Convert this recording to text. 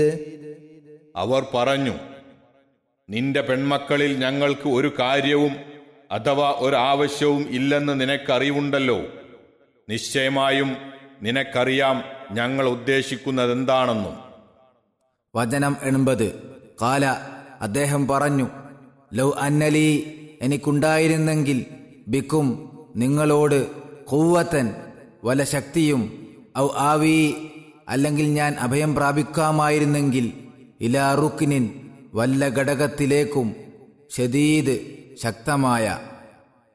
അവർ പറഞ്ഞു നിന്റെ പെൺമക്കളിൽ ഞങ്ങൾക്ക് ഒരു കാര്യവും അഥവാ ഒരു ആവശ്യവും ഇല്ലെന്ന് നിനക്കറിവുണ്ടല്ലോ നിശ്ചയമായും നിനക്കറിയാം ഞങ്ങൾ ഉദ്ദേശിക്കുന്നതെന്താണെന്നും വചനം എൺപത് കാല അദ്ദേഹം പറഞ്ഞു ലൗ അന്നലി എനിക്കുണ്ടായിരുന്നെങ്കിൽ ബിക്കും നിങ്ങളോട് കൊവ്വത്തൻ വല ശക്തിയും ഔ ആവി അല്ലെങ്കിൽ ഞാൻ അഭയം പ്രാപിക്കാമായിരുന്നെങ്കിൽ ഇലാ റുക്കിനിൻ വല്ല ഘടകത്തിലേക്കും ഷദീദ് ശക്തമായ